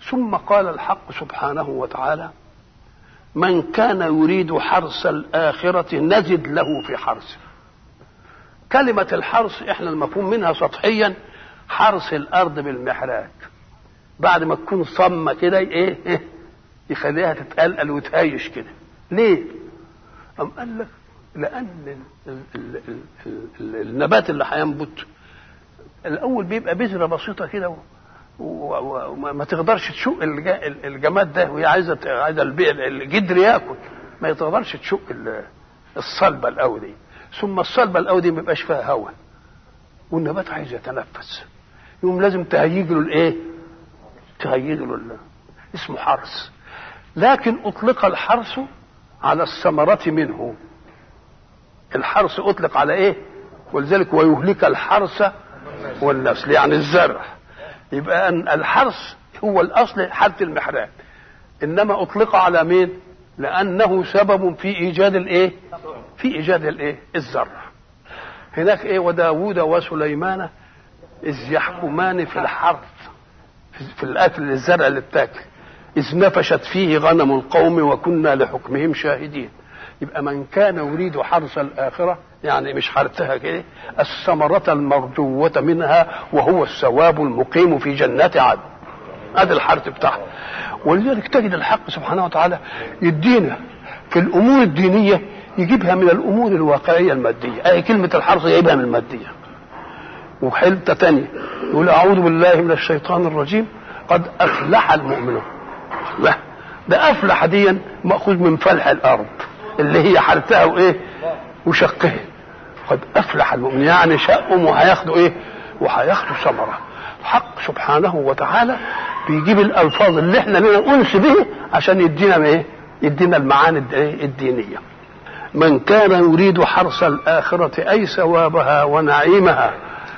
ثم قال الحق سبحانه وتعالى من كان يريد حرث الآخرة نزد له في حرثه كلمة الحرث احنا المفهوم منها سطحيا حرث الأرض بالمحراك بعد ما تكون صمة كده ايه, إيه يخليها تتقلقل وتهيش كده ليه؟ أم قال لك لأن ال ال ال ال ال النبات اللي هينبت الأول بيبقى بذرة بسيطة كده وما تقدرش تشق الجماد ده وهي عايزه عايزه الجدر ياكل ما تقدرش تشق الصلبه الاول دي ثم الصلبه الاول دي ما بيبقاش فيها هواء والنبات عايز يتنفس يقوم لازم تهيج له الايه؟ تهيج له اسمه حرث لكن اطلق الحرث على الثمرة منه الحرث اطلق على ايه؟ ولذلك ويهلك الحرث والنسل يعني الزرع يبقى أن الحرث هو الأصل حالة المحراب إنما أطلق على مين؟ لأنه سبب في إيجاد الإيه؟ في إيجاد الإيه؟ الزرع هناك إيه وداوود وسليمان إذ يحكمان في الحرث في الأكل الزرع اللي بتاكل إذ نفشت فيه غنم القوم وكنا لحكمهم شاهدين يبقى من كان يريد حرث الآخرة يعني مش حرثها كده الثمرة المرجوة منها وهو الثواب المقيم في جنات عدن هذا الحرث بتاعها ولذلك تجد الحق سبحانه وتعالى يدينا في الأمور الدينية يجيبها من الأمور الواقعية المادية أي كلمة الحرث يجيبها من المادية وحلتة تانية يقول أعوذ بالله من الشيطان الرجيم قد أفلح المؤمنون لا ده أفلح ديا مأخوذ من فلح الأرض اللي هي حالتها وايه وشقها قد افلح المؤمن يعني شقهم وهياخدوا ايه وهياخدوا ثمره حق سبحانه وتعالى بيجيب الالفاظ اللي احنا لنا انس به عشان يدينا ايه يدينا المعاني الدينيه من كان يريد حرث الآخرة أي ثوابها ونعيمها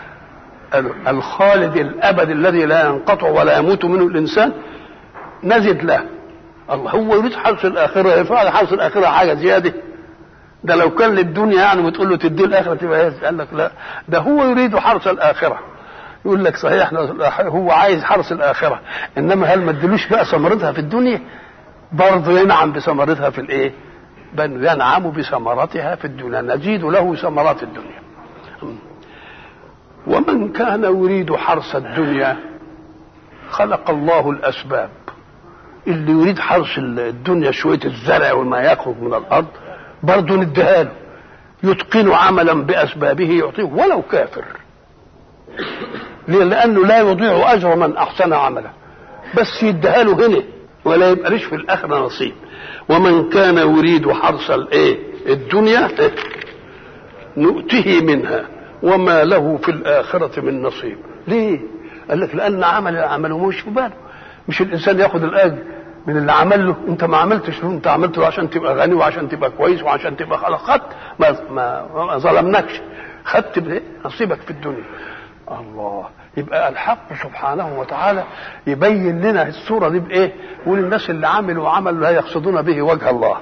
الخالد الأبد الذي لا ينقطع ولا يموت منه الإنسان نزد له الله هو يريد حرث الآخرة يفعل حرث الآخرة حاجة زيادة ده لو كان للدنيا يعني وتقول له تديه الآخرة تبقى ايه قال لك لا ده هو يريد حرث الآخرة يقول لك صحيح هو عايز حرث الآخرة إنما هل ما ادلوش بقى ثمرتها في الدنيا برضه ينعم بثمرتها في الإيه بل ينعم بثمرتها في الدنيا نزيد له ثمرات الدنيا ومن كان يريد حرث الدنيا خلق الله الأسباب اللي يريد حرث الدنيا شوية الزرع وما يخرج من الأرض برضه نديها له يتقن عملا بأسبابه يعطيه ولو كافر ليه؟ لأنه لا يضيع أجر من أحسن عملا بس يديها له هنا ولا يبقى ليش في الآخرة نصيب ومن كان يريد حرث الايه الدنيا نؤته منها وما له في الآخرة من نصيب ليه قال لك لأن عمل عمله مش في باله مش الإنسان ياخد الأجر من اللي عمل له انت ما عملتش له انت عملت له عشان تبقى غني وعشان تبقى كويس وعشان تبقى خلاص خدت ما, ما, ما ظلمناكش خدت نصيبك في الدنيا الله يبقى الحق سبحانه وتعالى يبين لنا الصوره دي بايه؟ يقول الناس اللي عملوا عمل لا يقصدون به وجه الله.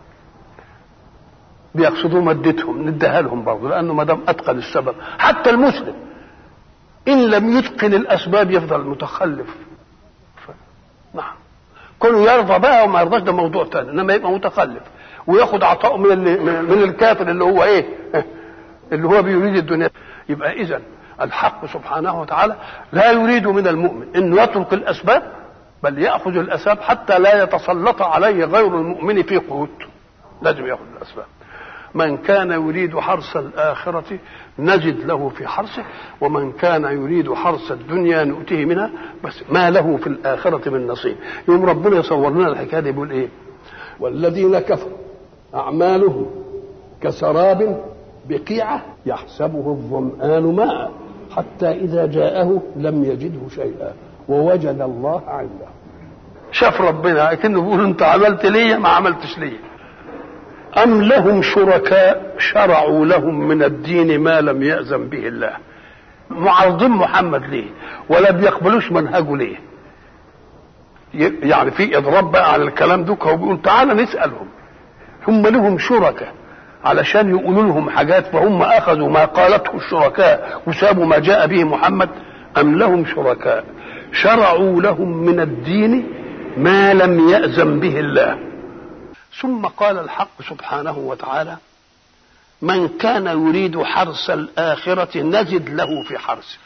بيقصدوا مادتهم نديها لهم برضه لانه ما دام اتقن السبب حتى المسلم ان لم يتقن الاسباب يفضل متخلف. ف... نعم. كونه يرضى بقى وما يرضاش ده موضوع ثاني انما يبقى متخلف وياخد عطاء من اللي من الكافر اللي هو ايه؟ اللي هو بيريد الدنيا يبقى اذا الحق سبحانه وتعالى لا يريد من المؤمن انه يترك الاسباب بل ياخذ الاسباب حتى لا يتسلط عليه غير المؤمن في قوت لازم ياخذ الاسباب من كان يريد حرث الآخرة نجد له في حرثه ومن كان يريد حرث الدنيا نؤتيه منها بس ما له في الآخرة من نصيب يوم ربنا يصور لنا الحكاية دي يقول إيه والذين كفروا أعمالهم كسراب بقيعة يحسبه الظمآن ماء حتى إذا جاءه لم يجده شيئا ووجد الله عنده شاف ربنا كأنه بيقول أنت عملت لي ما عملتش لي أم لهم شركاء شرعوا لهم من الدين ما لم يأذن به الله معارضين محمد ليه ولا بيقبلوش منهجه ليه يعني في اضراب بقى على الكلام دوك هو بيقول تعالى نسالهم هم لهم شركاء علشان يقولوا لهم حاجات فهم اخذوا ما قالته الشركاء وسابوا ما جاء به محمد ام لهم شركاء شرعوا لهم من الدين ما لم يأذن به الله ثم قال الحق سبحانه وتعالى من كان يريد حرث الآخرة نزد له في حرثه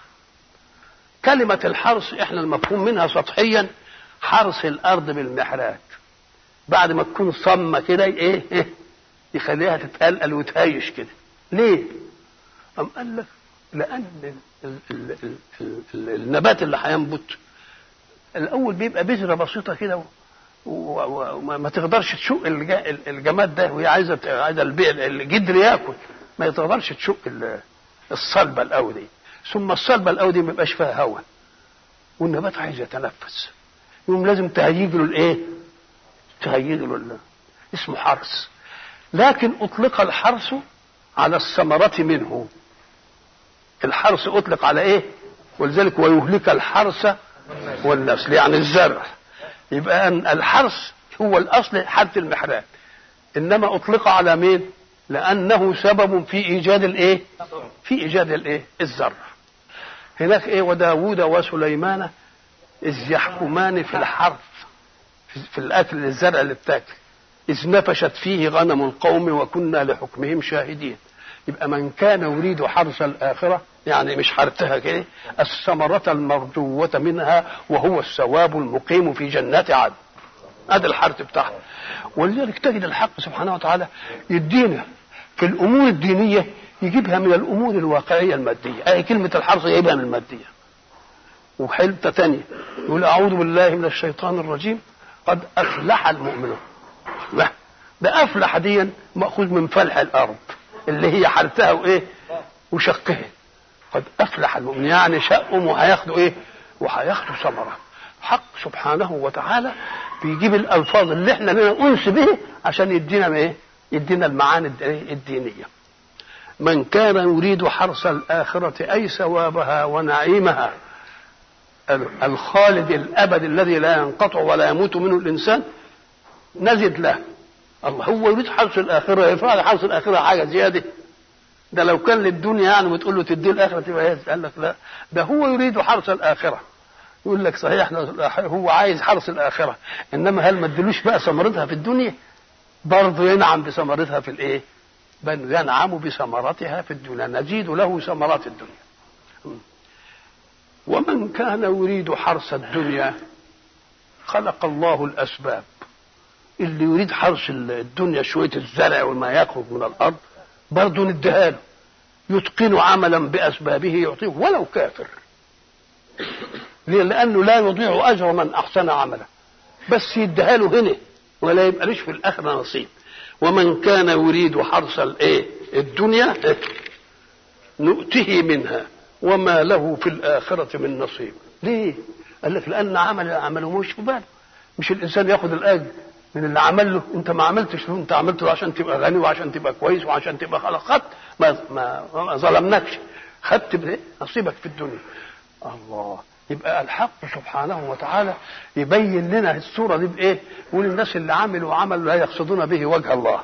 كلمة الحرث احنا المفهوم منها سطحيا حرث الأرض بالمحرات بعد ما تكون صمة كده ايه, إيه يخليها تتقلقل وتهيش كده ليه؟ أم قال لك لأن ال ال ال ال ال النبات اللي هينبت الأول بيبقى بذرة بسيطة كده وما تقدرش تشق الجماد ده وهي عايزه عايزه الجدر ياكل ما تقدرش تشق الصلبه الاول دي ثم الصلبه الاول دي ما يبقاش فيها هواء والنبات عايز يتنفس يقوم لازم تهيج له الايه؟ تهيج له اسمه حرث لكن اطلق الحرث على الثمرة منه الحرث اطلق على ايه؟ ولذلك ويهلك الحرث والنسل يعني الزرع يبقى أن الحرث هو الأصل حرث المحرات إنما أطلق على مين؟ لأنه سبب في إيجاد الإيه؟ في إيجاد الإيه؟ الزرع. هناك إيه وداوود وسليمان إذ يحكمان في الحرث في الأكل الزرع اللي بتاكل إذ نفشت فيه غنم القوم وكنا لحكمهم شاهدين. يبقى من كان يريد حرث الآخرة يعني مش حرثها كده الثمرة المرجوة منها وهو الثواب المقيم في جنات عدن هذا الحرث بتاعها ولذلك تجد الحق سبحانه وتعالى يدينا في الأمور الدينية يجيبها من الأمور الواقعية المادية أي كلمة الحرث يجيبها من المادية وحلتة تانية يقول أعوذ بالله من الشيطان الرجيم قد أفلح المؤمنون لا ده أفلح ديا مأخوذ من فلح الأرض اللي هي حرثها وايه وشقها قد افلح المؤمن يعني شقهم وهياخدوا ايه وهياخدوا ثمره حق سبحانه وتعالى بيجيب الالفاظ اللي احنا لنا انس به عشان يدينا ايه يدينا المعاني الدينيه من كان يريد حرث الآخرة أي ثوابها ونعيمها الخالد الأبد الذي لا ينقطع ولا يموت منه الإنسان نزد له الله هو يريد حرث الآخرة يفعل حرث الآخرة حاجة زيادة ده لو كان للدنيا يعني وتقول له تديه الآخرة تبقى قال لك لا ده هو يريد حرث الآخرة يقول لك صحيح هو عايز حرث الآخرة إنما هل ما ادلوش بقى ثمرتها في الدنيا برضه ينعم بثمرتها في الإيه بل ينعم بثمرتها في الدنيا نزيد له ثمرات الدنيا ومن كان يريد حرث الدنيا خلق الله الأسباب اللي يريد حرث الدنيا شوية الزرع وما يخرج من الأرض برضه نديها له يتقن عملا بأسبابه يعطيه ولو كافر ليه؟ لأنه لا يضيع أجر من أحسن عملا بس يديها له هنا ولا يبقى ليش في الآخرة نصيب ومن كان يريد حرث الايه الدنيا نؤته منها وما له في الآخرة من نصيب ليه قال لك لأن عمل عمله مش في باله مش الإنسان ياخذ الأجر من اللي عمل له انت ما عملتش له انت عملت له عشان تبقى غني وعشان تبقى كويس وعشان تبقى خلاص خدت ما, ما, ما ظلمناكش خدت نصيبك في الدنيا الله يبقى الحق سبحانه وتعالى يبين لنا الصوره دي بايه؟ يقول الناس اللي عملوا عمل لا يقصدون به وجه الله.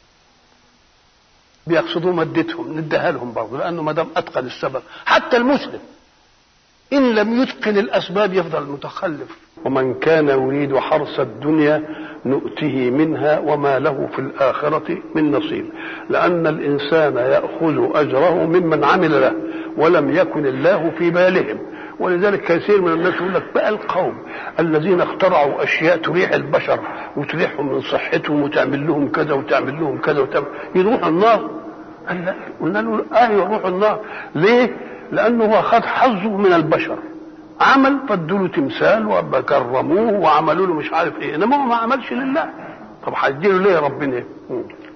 بيقصدوا مادتهم نديها لهم برضه لانه ما دام اتقن السبب حتى المسلم ان لم يتقن الاسباب يفضل متخلف ومن كان يريد حرث الدنيا نؤته منها وما له في الاخره من نصيب لان الانسان ياخذ اجره ممن عمل له ولم يكن الله في بالهم ولذلك كثير من الناس يقول لك بقى القوم الذين اخترعوا اشياء تريح البشر وتريحهم من صحتهم وتعمل لهم كذا وتعمل لهم كذا وتعمل يروحوا النار قال لا قلنا له ايوه يروحوا النار ليه؟ لانه هو خد حظه من البشر عمل فادوا له تمثال وكرموه وعملوا له مش عارف ايه انما هو ما عملش لله طب هيديله ليه ربنا